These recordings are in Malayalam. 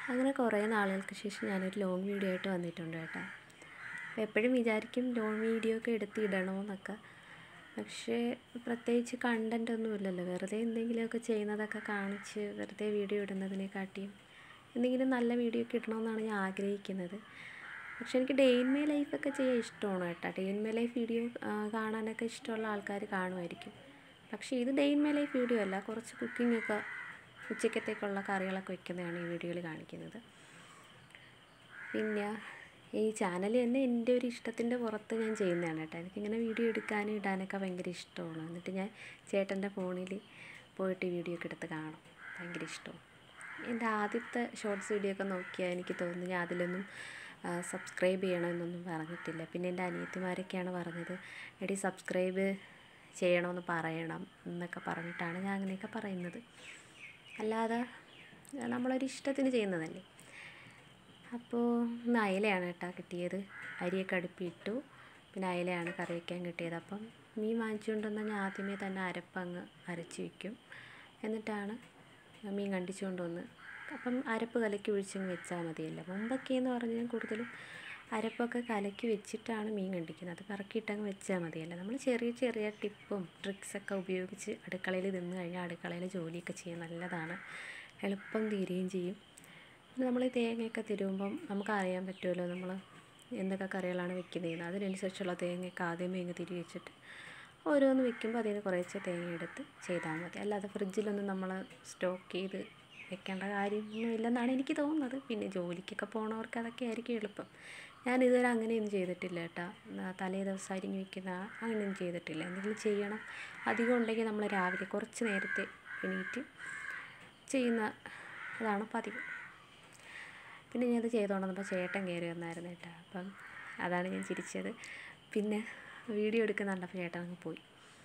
അങ്ങനെ കുറേ നാളുകൾക്ക് ശേഷം ഞാനൊരു ലോങ് വീഡിയോ ആയിട്ട് വന്നിട്ടുണ്ട് കേട്ടോ അപ്പോൾ എപ്പോഴും വിചാരിക്കും ലോങ് വീഡിയോ ഒക്കെ എടുത്ത് ഇടണമെന്നൊക്കെ പക്ഷേ പ്രത്യേകിച്ച് കണ്ടൻ്റ് ഒന്നും ഇല്ലല്ലോ വെറുതെ എന്തെങ്കിലുമൊക്കെ ചെയ്യുന്നതൊക്കെ കാണിച്ച് വെറുതെ വീഡിയോ ഇടുന്നതിനെക്കാട്ടിയും എന്തെങ്കിലും നല്ല വീഡിയോ ഒക്കെ ഇടണമെന്നാണ് ഞാൻ ആഗ്രഹിക്കുന്നത് പക്ഷെ എനിക്ക് ഡേ ഇൻ മൈ ലൈഫൊക്കെ ചെയ്യാൻ ഇഷ്ടമാണ് കേട്ടോ day in my life video കാണാനൊക്കെ ഇഷ്ടമുള്ള ആൾക്കാർ കാണുമായിരിക്കും പക്ഷേ ഇത് day in my life video അല്ല കുറച്ച് കുക്കിങ്ങൊക്കെ ഉച്ചക്കത്തേക്കുള്ള കറികളൊക്കെ വെക്കുന്നതാണ് ഈ വീഡിയോയിൽ കാണിക്കുന്നത് പിന്നെ ഈ ചാനൽ തന്നെ എൻ്റെ ഒരു ഇഷ്ടത്തിൻ്റെ പുറത്ത് ഞാൻ ചെയ്യുന്നതാണ് കേട്ടോ എനിക്കിങ്ങനെ വീഡിയോ എടുക്കാനും ഇടാനൊക്കെ ഭയങ്കര ഇഷ്ടമാണ് എന്നിട്ട് ഞാൻ ചേട്ടൻ്റെ ഫോണിൽ പോയിട്ട് വീഡിയോ ഒക്കെ എടുത്ത് കാണും ഭയങ്കര ഇഷ്ടമാണ് എൻ്റെ ആദ്യത്തെ ഷോർട്സ് വീഡിയോ ഒക്കെ നോക്കിയാൽ എനിക്ക് തോന്നുന്നു ഞാൻ അതിലൊന്നും സബ്സ്ക്രൈബ് ചെയ്യണമെന്നൊന്നും പറഞ്ഞിട്ടില്ല പിന്നെ എൻ്റെ അനിയത്തിമാരൊക്കെയാണ് പറഞ്ഞത് എടി സബ്സ്ക്രൈബ് ചെയ്യണമെന്ന് പറയണം എന്നൊക്കെ പറഞ്ഞിട്ടാണ് ഞാൻ അങ്ങനെയൊക്കെ പറയുന്നത് അല്ലാതെ നമ്മളൊരു ഇഷ്ടത്തിന് ചെയ്യുന്നതല്ലേ അപ്പോൾ ഇന്ന് അയലയാണ് കേട്ടോ കിട്ടിയത് അരിയൊക്കെ അടുപ്പിട്ടു പിന്നെ അയലയാണ് കറി വയ്ക്കാൻ കിട്ടിയത് അപ്പം മീൻ വാങ്ങിച്ചുകൊണ്ട് വന്നാൽ ഞാൻ ആദ്യമേ തന്നെ അരപ്പങ്ങ് അരച്ച് വയ്ക്കും എന്നിട്ടാണ് മീൻ കണ്ടിച്ചു കൊണ്ടുവന്ന് അപ്പം അരപ്പ് കലക്കി ഒഴിച്ചങ്ങ് വെച്ചാൽ മതിയല്ലോ മുമ്പൊക്കെ എന്ന് പറഞ്ഞാൽ കൂടുതലും അരപ്പൊക്കെ കലക്കി വെച്ചിട്ടാണ് മീൻ കണ്ടിക്കുന്നത് അത് കറക്കിയിട്ടങ്ങ് വെച്ചാൽ മതിയല്ലോ നമ്മൾ ചെറിയ ചെറിയ ടിപ്പും ട്രിക്സൊക്കെ ഉപയോഗിച്ച് അടുക്കളയിൽ നിന്ന് കഴിഞ്ഞാൽ അടുക്കളയിൽ ജോലിയൊക്കെ ചെയ്യാൻ നല്ലതാണ് എളുപ്പം തീരുകയും ചെയ്യും പിന്നെ നമ്മൾ ഈ തേങ്ങയൊക്കെ തിരുവുമ്പം നമുക്ക് അറിയാൻ പറ്റുമല്ലോ നമ്മൾ എന്തൊക്കെ കറികളാണ് വെക്കുന്നതെന്ന് അതിനനുസരിച്ചുള്ള തേങ്ങയൊക്കെ ആദ്യമേ ഇങ്ങ് തിരി വെച്ചിട്ട് ഓരോന്ന് വെക്കുമ്പോൾ അതിൽ കുറേശ്ശെ തേങ്ങ എടുത്ത് ചെയ്താൽ മതി അല്ലാതെ ഫ്രിഡ്ജിലൊന്നും നമ്മൾ സ്റ്റോക്ക് ചെയ്ത് വെക്കേണ്ട കാര്യമൊന്നും ഇല്ലെന്നാണ് എനിക്ക് തോന്നുന്നത് പിന്നെ ജോലിക്കൊക്കെ പോണവർക്ക് അതൊക്കെ ആയിരിക്കും എളുപ്പം ഞാൻ ഇതുവരെ അങ്ങനെയൊന്നും ചെയ്തിട്ടില്ല കേട്ടോ തലേ ദിവസം അരിഞ്ഞ് വെക്കുന്ന അങ്ങനെയൊന്നും ചെയ്തിട്ടില്ല എന്തെങ്കിലും ചെയ്യണം അധികം ഉണ്ടെങ്കിൽ നമ്മൾ രാവിലെ കുറച്ച് നേരത്തെ എണീറ്റ് ചെയ്യുന്ന അതാണ് പതിവ് പിന്നെ ഞാൻ അത് ചെയ്തുകൊണ്ടിരുന്നപ്പോൾ ചേട്ടൻ കയറി വന്നായിരുന്നു കേട്ടോ അപ്പം അതാണ് ഞാൻ ചിരിച്ചത് പിന്നെ വീഡിയോ എടുക്കുന്നുണ്ടപ്പോൾ ചേട്ടൻ അങ്ങ് പോയി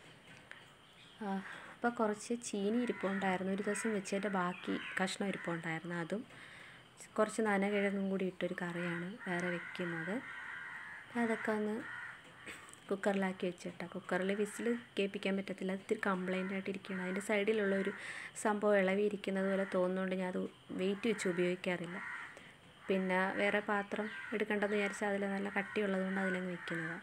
അപ്പോൾ കുറച്ച് ചീനി ഇരിപ്പുണ്ടായിരുന്നു ഒരു ദിവസം വെച്ചതിൻ്റെ ബാക്കി കഷ്ണം ഇരിപ്പുണ്ടായിരുന്നു അതും കുറച്ച് നനകിഴങ്ങും കൂടി ഇട്ടൊരു കറിയാണ് വേറെ വെക്കുന്നത് അതൊക്കെ ഒന്ന് കുക്കറിലാക്കി വെച്ചിട്ടാണ് കുക്കറിൽ വിസിൽ കേൾപ്പിക്കാൻ പറ്റത്തില്ല അത് ഇത്തിരി കംപ്ലൈൻ്റ് ആയിട്ട് ഇരിക്കുകയാണ് അതിൻ്റെ സൈഡിലുള്ള ഒരു സംഭവം ഇളവി ഇരിക്കുന്നത് പോലെ തോന്നുന്നതുകൊണ്ട് ഞാൻ അത് വെയിറ്റ് വെച്ച് ഉപയോഗിക്കാറില്ല പിന്നെ വേറെ പാത്രം എടുക്കേണ്ടതെന്ന് വിചാരിച്ചാൽ അതിൽ നല്ല കട്ടിയുള്ളത് കൊണ്ട് അതിലങ്ങ് വെക്കുന്നതാണ്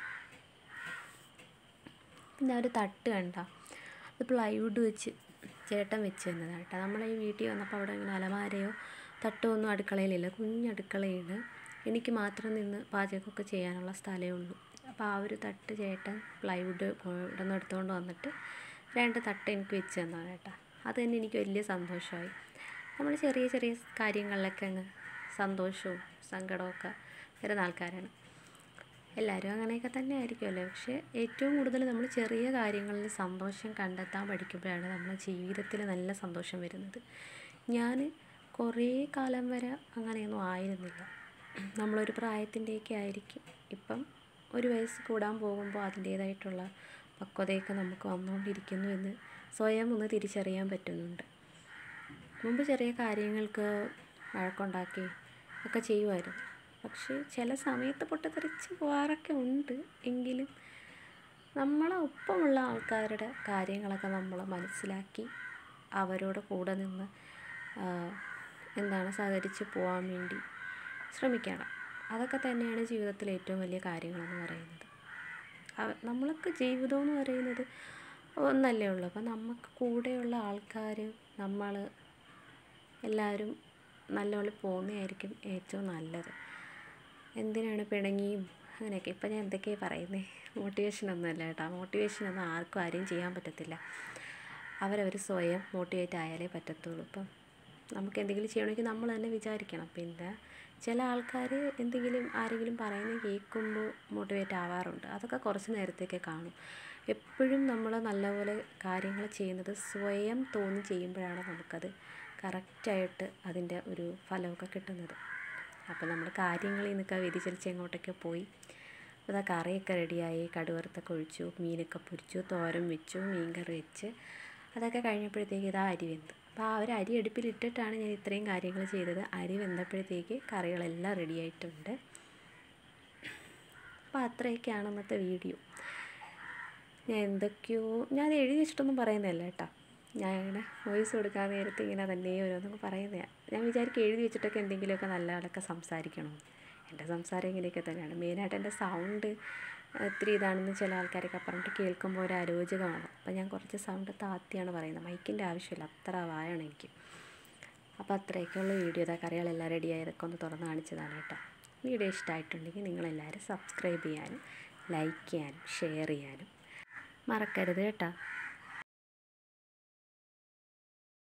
പിന്നെ ഒരു തട്ട് കണ്ട അത് പ്ലൈവുഡ് വെച്ച് ചേട്ടൻ വെച്ച് തന്നതാണ് കേട്ടോ നമ്മൾ ഈ വീട്ടിൽ വന്നപ്പോൾ അവിടെ ഇങ്ങനെ അലമാരയോ തട്ടോ ഒന്നും അടുക്കളയിലില്ല കുഞ്ഞടുക്കളയാണ് എനിക്ക് മാത്രം നിന്ന് പാചകമൊക്കെ ചെയ്യാനുള്ള സ്ഥലമേ ഉള്ളൂ അപ്പോൾ ആ ഒരു തട്ട് ചേട്ടൻ പ്ലൈവുഡ് ഇവിടെ നിന്ന് എടുത്തുകൊണ്ട് വന്നിട്ട് രണ്ട് തട്ട് എനിക്ക് വെച്ച് തന്നതാണ് കേട്ടോ അത് തന്നെ എനിക്ക് വലിയ സന്തോഷമായി നമ്മൾ ചെറിയ ചെറിയ കാര്യങ്ങളിലൊക്കെ അങ്ങ് സന്തോഷവും സങ്കടമൊക്കെ വരുന്ന ആൾക്കാരാണ് എല്ലാവരും അങ്ങനെയൊക്കെ തന്നെ ആയിരിക്കുമല്ലോ പക്ഷേ ഏറ്റവും കൂടുതൽ നമ്മൾ ചെറിയ കാര്യങ്ങളിൽ സന്തോഷം കണ്ടെത്താൻ പഠിക്കുമ്പോഴാണ് നമ്മുടെ ജീവിതത്തിൽ നല്ല സന്തോഷം വരുന്നത് ഞാൻ കുറേ കാലം വരെ അങ്ങനെയൊന്നും ആയിരുന്നില്ല നമ്മളൊരു പ്രായത്തിൻ്റെയൊക്കെ ആയിരിക്കും ഇപ്പം ഒരു വയസ്സ് കൂടാൻ പോകുമ്പോൾ അതിൻ്റേതായിട്ടുള്ള പക്വതയൊക്കെ നമുക്ക് വന്നുകൊണ്ടിരിക്കുന്നു എന്ന് സ്വയം ഒന്ന് തിരിച്ചറിയാൻ പറ്റുന്നുണ്ട് മുമ്പ് ചെറിയ കാര്യങ്ങൾക്ക് വഴക്കുണ്ടാക്കി ഒക്കെ ചെയ്യുമായിരുന്നു പക്ഷേ ചില സമയത്ത് പൊട്ടിത്തെറിച്ച് പോകാറൊക്കെ ഉണ്ട് എങ്കിലും നമ്മളെ ഒപ്പമുള്ള ആൾക്കാരുടെ കാര്യങ്ങളൊക്കെ നമ്മൾ മനസ്സിലാക്കി അവരോട് കൂടെ നിന്ന് എന്താണ് സഹകരിച്ച് പോകാൻ വേണ്ടി ശ്രമിക്കണം അതൊക്കെ തന്നെയാണ് ജീവിതത്തിലെ ഏറ്റവും വലിയ കാര്യങ്ങളെന്ന് പറയുന്നത് നമ്മൾക്ക് ജീവിതം എന്ന് പറയുന്നത് ഒന്നല്ലേ ഉള്ളൂ അപ്പം നമുക്ക് കൂടെയുള്ള ആൾക്കാർ നമ്മൾ എല്ലാവരും നല്ലപോലെ പോകുന്നതായിരിക്കും ഏറ്റവും നല്ലത് എന്തിനാണ് പിണങ്ങിയും അങ്ങനെയൊക്കെ ഇപ്പം ഞാൻ എന്തൊക്കെയാണ് പറയുന്നത് മോട്ടിവേഷനൊന്നുമല്ല കേട്ടോ മോട്ടിവേഷനൊന്നും ആർക്കും ആരെയും ചെയ്യാൻ പറ്റത്തില്ല അവരവർ സ്വയം മോട്ടിവേറ്റ് ആയാലേ പറ്റത്തുള്ളൂ ഇപ്പം നമുക്ക് എന്തെങ്കിലും ചെയ്യണമെങ്കിൽ നമ്മൾ തന്നെ വിചാരിക്കണം പിന്നെ ചില ആൾക്കാർ എന്തെങ്കിലും ആരെങ്കിലും പറയുന്നത് കേൾക്കുമ്പോൾ മോട്ടിവേറ്റ് ആവാറുണ്ട് അതൊക്കെ കുറച്ച് നേരത്തേക്ക് കാണും എപ്പോഴും നമ്മൾ നല്ലപോലെ കാര്യങ്ങൾ ചെയ്യുന്നത് സ്വയം തോന്നി ചെയ്യുമ്പോഴാണ് നമുക്കത് കറക്റ്റായിട്ട് അതിൻ്റെ ഒരു ഫലമൊക്കെ കിട്ടുന്നത് അപ്പോൾ നമ്മൾ കാര്യങ്ങളിൽ നിന്നൊക്കെ വ്യതിചലിച്ച് എങ്ങോട്ടൊക്കെ പോയി അപ്പോൾ ആ കറിയൊക്കെ റെഡിയായി കടുവറുത്തൊക്കെ ഒഴിച്ചു മീനൊക്കെ പൊരിച്ചു തോരൻ വെച്ചു മീൻ കറി വെച്ച് അതൊക്കെ കഴിഞ്ഞപ്പോഴത്തേക്ക് ഇതാ അരി വെന്ത് അപ്പോൾ ആ ഒരു അരി അടുപ്പിലിട്ടിട്ടാണ് ഞാൻ ഇത്രയും കാര്യങ്ങൾ ചെയ്തത് അരി വെന്തപ്പോഴത്തേക്ക് കറികളെല്ലാം റെഡി ആയിട്ടുണ്ട് അപ്പോൾ അത്രയൊക്കെയാണ് ഇന്നത്തെ വീഡിയോ ഞാൻ എന്തൊക്കെയോ ഞാൻ എഴുതി വെച്ചിട്ടൊന്നും പറയുന്നതല്ല കേട്ടോ ഞാൻ ഇങ്ങനെ വോയിസ് കൊടുക്കാൻ നേരത്ത് ഇങ്ങനെ തന്നെ ഓരോന്നൊക്കെ പറയുന്നതാണ് ഞാൻ വിചാരിക്കും എഴുതി വെച്ചിട്ടൊക്കെ എന്തെങ്കിലുമൊക്കെ നല്ലതൊക്കെ സംസാരിക്കണം എൻ്റെ സംസാരം ഇങ്ങനെയൊക്കെ തന്നെയാണ് മെയിനായിട്ട് എൻ്റെ സൗണ്ട് ഇത്തിരി ഇതാണെന്ന് ചില ആൾക്കാരൊക്കെ പറഞ്ഞിട്ട് കേൾക്കുമ്പോൾ ഒരു അരോചകമാണ് അപ്പോൾ ഞാൻ കുറച്ച് സൗണ്ട് താത്തിയാണ് പറയുന്നത് മൈക്കിൻ്റെ ആവശ്യമില്ല അത്ര വായാണ് എനിക്ക് അപ്പോൾ അത്രയൊക്കെയുള്ള വീഡിയോ ഇതാ കറികളെല്ലാം റെഡിയായി ഇതൊക്കെ ഒന്ന് തുറന്ന് കാണിച്ചതാണ് കേട്ടോ വീഡിയോ ഇഷ്ടമായിട്ടുണ്ടെങ്കിൽ നിങ്ങളെല്ലാവരും സബ്സ്ക്രൈബ് ചെയ്യാനും ലൈക്ക് ചെയ്യാനും ഷെയർ ചെയ്യാനും മറക്കരുത് കേട്ടോ